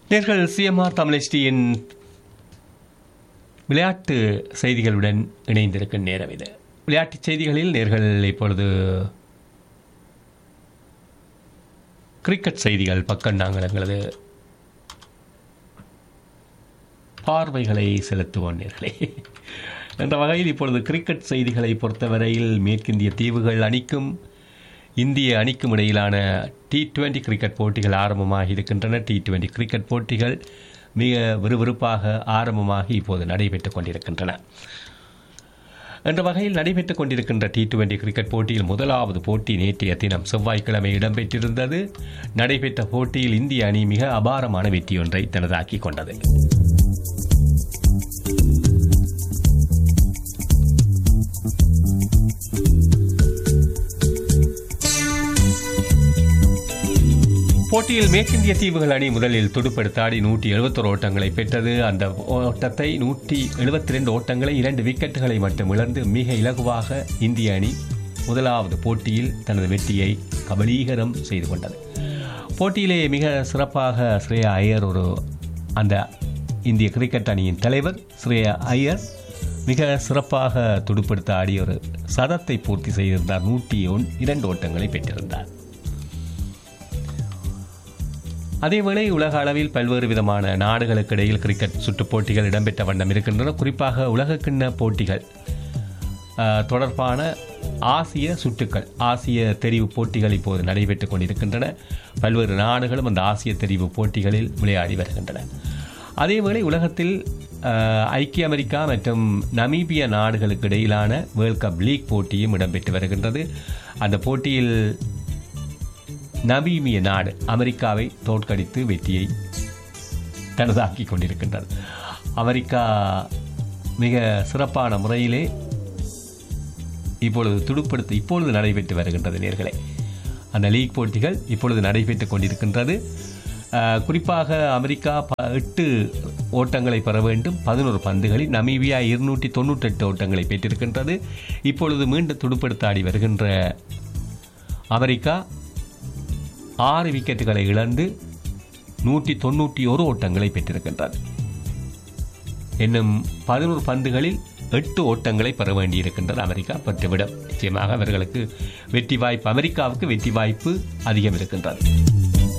நேர்கள் சிஎம்ஆர் தமிழ்ச்சியின் விளையாட்டு செய்திகளுடன் இணைந்திருக்கும் நேரம் இது விளையாட்டுச் செய்திகளில் நேர்கள் இப்பொழுது கிரிக்கெட் செய்திகள் பக்கம் நாங்கள் எங்களது பார்வைகளை செலுத்துவோம் நேர்களே என்ற வகையில் இப்பொழுது கிரிக்கெட் செய்திகளை பொறுத்தவரையில் மேற்கிந்திய தீவுகள் அணிக்கும் இந்திய அணிக்கும் இடையிலான டி டுவெண்டி கிரிக்கெட் போட்டிகள் ஆரம்பமாகி இருக்கின்றன டி டுவெண்டி கிரிக்கெட் போட்டிகள் மிக விறுவிறுப்பாக ஆரம்பமாகி இப்போது நடைபெற்றுக் கொண்டிருக்கின்றன என்ற வகையில் நடைபெற்றுக் கொண்டிருக்கின்ற டி டுவெண்டி கிரிக்கெட் போட்டியில் முதலாவது போட்டி நேற்றைய தினம் செவ்வாய்க்கிழமை இடம்பெற்றிருந்தது நடைபெற்ற போட்டியில் இந்திய அணி மிக அபாரமான வெற்றியொன்றை தனதாக்கிக் கொண்டது போட்டியில் மேற்கிந்திய தீவுகள் அணி முதலில் துடுப்படுத்தாடி நூற்றி எழுபத்தொரு ஓட்டங்களை பெற்றது அந்த ஓட்டத்தை நூற்றி எழுபத்தி ரெண்டு ஓட்டங்களை இரண்டு விக்கெட்டுகளை மட்டும் இழந்து மிக இலகுவாக இந்திய அணி முதலாவது போட்டியில் தனது வெற்றியை கபலீகரம் செய்து கொண்டது போட்டியிலே மிக சிறப்பாக ஸ்ரேயா ஐயர் ஒரு அந்த இந்திய கிரிக்கெட் அணியின் தலைவர் ஸ்ரேயா ஐயர் மிக சிறப்பாக துடுப்படுத்த ஆடி ஒரு சதத்தை பூர்த்தி செய்திருந்தார் நூற்றி ஒன் இரண்டு ஓட்டங்களை பெற்றிருந்தார் அதேவேளை உலக அளவில் பல்வேறு விதமான நாடுகளுக்கு இடையில் கிரிக்கெட் சுற்றுப் போட்டிகள் இடம்பெற்ற வண்ணம் இருக்கின்றன குறிப்பாக உலகக்கிண்ண போட்டிகள் அஹ், தொடர்பான ஆசிய சுற்றுக்கள் ஆசிய தெரிவு போட்டிகள் இப்போது நடைபெற்றுக் கொண்டிருக்கின்றன பல்வேறு நாடுகளும் அந்த ஆசிய தெரிவு போட்டிகளில் விளையாடி வருகின்றன அதேவேளை உலகத்தில் அஹ், ஐக்கிய அமெரிக்கா மற்றும் நமீபிய நாடுகளுக்கு இடையிலான வேர்ல்ட் கப் லீக் போட்டியும் இடம்பெற்று வருகின்றது அந்த போட்டியில் நமீபிய நாடு அமெரிக்காவை தோற்கடித்து வெற்றியை தனதாக்கி கொண்டிருக்கின்றது அமெரிக்கா மிக சிறப்பான முறையிலே இப்பொழுது துடுப்படுத்த இப்பொழுது நடைபெற்று வருகின்றது நேர்களே அந்த லீக் போட்டிகள் இப்பொழுது நடைபெற்றுக் கொண்டிருக்கின்றது அஹ், குறிப்பாக அமெரிக்கா ப- எட்டு ஓட்டங்களை பெற வேண்டும் பதினோரு பந்துகளில் நமீபியா இருநூற்றி தொண்ணூற்றெட்டு ஓட்டங்களை பெற்றிருக்கின்றது இப்பொழுது மீண்டும் துடுப்படுத்த ஆடி வருகின்ற அமெரிக்கா ஆறு விக்கெட்டுகளை இழந்து நூற்றி தொண்ணூற்றி ஒரு ஓட்டங்களை பெற்றிருக்கின்றது இன்னும் பதினோரு பந்துகளில் எட்டு ஓட்டங்களை பெற வேண்டியிருக்கின்றது அமெரிக்கா பெற்றுவிடும் நிச்சயமாக அவர்களுக்கு வெற்றி வாய்ப்பு அமெரிக்காவுக்கு வெற்றி வாய்ப்பு அதிகம் இருக்கின்றது